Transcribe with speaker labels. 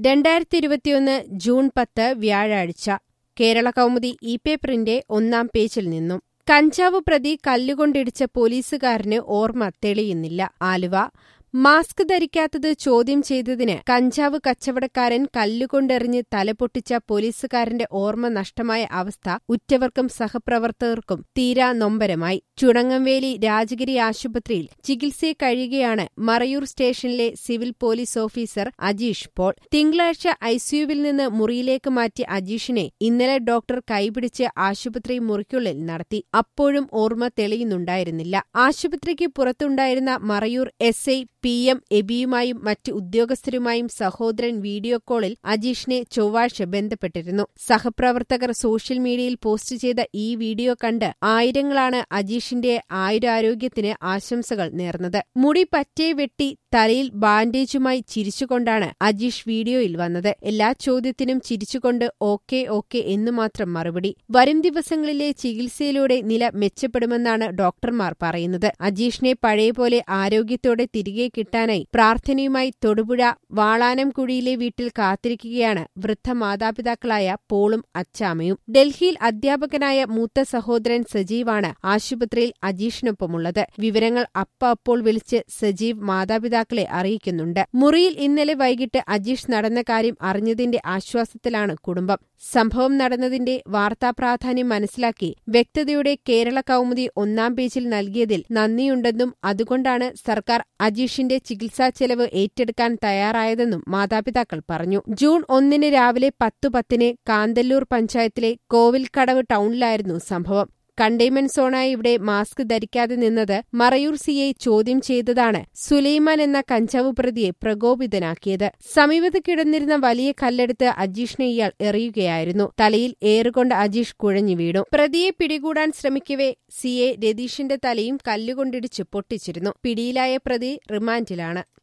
Speaker 1: രണ്ടായിരത്തി ഇരുപത്തിയൊന്ന് ജൂൺ പത്ത് വ്യാഴാഴ്ച കേരള കൗമുദി ഇ പേപ്പറിന്റെ ഒന്നാം പേജിൽ നിന്നും കഞ്ചാവ് പ്രതി കല്ലുകൊണ്ടിടിച്ച പോലീസുകാരന് ഓർമ്മ തെളിയുന്നില്ല ആലുവ മാസ്ക് ധരിക്കാത്തത് ചോദ്യം ചെയ്തതിന് കഞ്ചാവ് കച്ചവടക്കാരൻ കല്ലുകൊണ്ടെറിഞ്ഞ് തലപൊട്ടിച്ച പോലീസുകാരന്റെ ഓർമ്മ നഷ്ടമായ അവസ്ഥ ഉറ്റവർക്കും സഹപ്രവർത്തകർക്കും തീരാ നൊമ്പരമായി ചുണങ്ങംവേലി രാജഗിരി ആശുപത്രിയിൽ ചികിത്സയിൽ കഴിയുകയാണ് മറയൂർ സ്റ്റേഷനിലെ civil police officer Ajeesh Paul തിങ്കളാഴ്ച ഐസിയുവിൽ നിന്ന് മുറിയിലേക്ക് മാറ്റിയ അജീഷിനെ ഇന്നലെ ഡോക്ടർ കൈപിടിച്ച് ആശുപത്രി മുറിക്കുള്ളിൽ നടത്തി അപ്പോഴും ഓർമ്മ തെളിയുന്നുണ്ടായിരുന്നില്ല ആശുപത്രിക്ക് പുറത്തുണ്ടായിരുന്ന Marayur S I P M എബിയുമായും മറ്റ് ഉദ്യോഗസ്ഥരുമായും സഹോദരൻ വീഡിയോ കോളിൽ അജീഷിനെ ചൊവ്വാഴ്ച ബന്ധപ്പെട്ടിരുന്നു സഹപ്രവർത്തകർ സോഷ്യൽ മീഡിയയിൽ പോസ്റ്റ് ചെയ്ത ഈ വീഡിയോ കണ്ട് ആയിരങ്ങളാണ് അജീഷിന്റെ ആയുരാരോഗ്യത്തിന് ആശംസകൾ നേർന്നത് മുടി പറ്റേ വെട്ടി തലയിൽ ബാൻഡേജുമായി ചിരിച്ചുകൊണ്ടാണ് അജീഷ് വീഡിയോയിൽ വന്നത് എല്ലാ ചോദ്യത്തിനും ചിരിച്ചുകൊണ്ട് ഓക്കെ ഓക്കെ എന്നു മാത്രം മറുപടി വരും ദിവസങ്ങളിലെ ചികിത്സയിലൂടെ നില മെച്ചപ്പെടുമെന്നാണ് ഡോക്ടർമാർ പറയുന്നത് അജീഷിനെ പഴയപോലെ ആരോഗ്യത്തോടെ തിരികെ കിട്ടാനായി പ്രാർത്ഥനയുമായി തൊടുപുഴ വാളാനംകുഴിയിലെ വീട്ടിൽ കാത്തിരിക്കുകയാണ് വൃദ്ധ മാതാപിതാക്കളായ പോളും അച്ചാമയും ഡൽഹിയിൽ അധ്യാപകനായ മൂത്ത സഹോദരൻ സജീവാണ് ആശുപത്രിയിൽ അജീഷിനൊപ്പമുള്ളത് വിവരങ്ങൾ അപ്പ അപ്പോൾ വിളിച്ച് സജീവ് മാതാപിതാക്കളെ അറിയിക്കുന്നുണ്ട് മുറിയിൽ ഇന്നലെ വൈകിട്ട് അജീഷ് നടന്ന കാര്യം അറിഞ്ഞതിന്റെ ആശ്വാസത്തിലാണ് കുടുംബം സംഭവം നടന്നതിന്റെ വാർത്താ പ്രാധാന്യം മനസ്സിലാക്കി വ്യക്തതയുടെ കേരള കൗമുദി ഒന്നാം പേജിൽ നൽകിയതിൽ നന്ദിയുണ്ടെന്നും അതുകൊണ്ടാണ് സർക്കാർ അജീഷിന്റെ ചികിത്സാ ചെലവ് ഏറ്റെടുക്കാൻ തയ്യാറായതെന്നും മാതാപിതാക്കൾ പറഞ്ഞു ജൂൺ ഒന്നിന് രാവിലെ പത്തു പത്തിന് കാന്തല്ലൂർ പഞ്ചായത്തിലെ കോവിൽക്കടവ് ടൗണിലായിരുന്നു സംഭവം കണ്ടെയ്ൻമെന്റ് സോണായി ഇവിടെ മാസ്ക് ധരിക്കാതെ നിന്നത് മറയൂർ സിയെ ചോദ്യം ചെയ്തതാണ് സുലൈമാൻ എന്ന കഞ്ചാവ് പ്രതിയെ പ്രകോപിതനാക്കിയത് സമീപത്ത് കിടന്നിരുന്ന വലിയ കല്ലെടുത്ത് അജീഷിനെ ഇയാൾ എറിയുകയായിരുന്നു തലയിൽ ഏറുകൊണ്ട് അജീഷ് കുഴഞ്ഞു വീണു പ്രതിയെ പിടികൂടാൻ ശ്രമിക്കവേ സിയെ രതീഷിന്റെ തലയും കല്ലുകൊണ്ടിടിച്ച് പൊട്ടിച്ചിരുന്നു പിടിയിലായ പ്രതി റിമാൻഡിലാണ്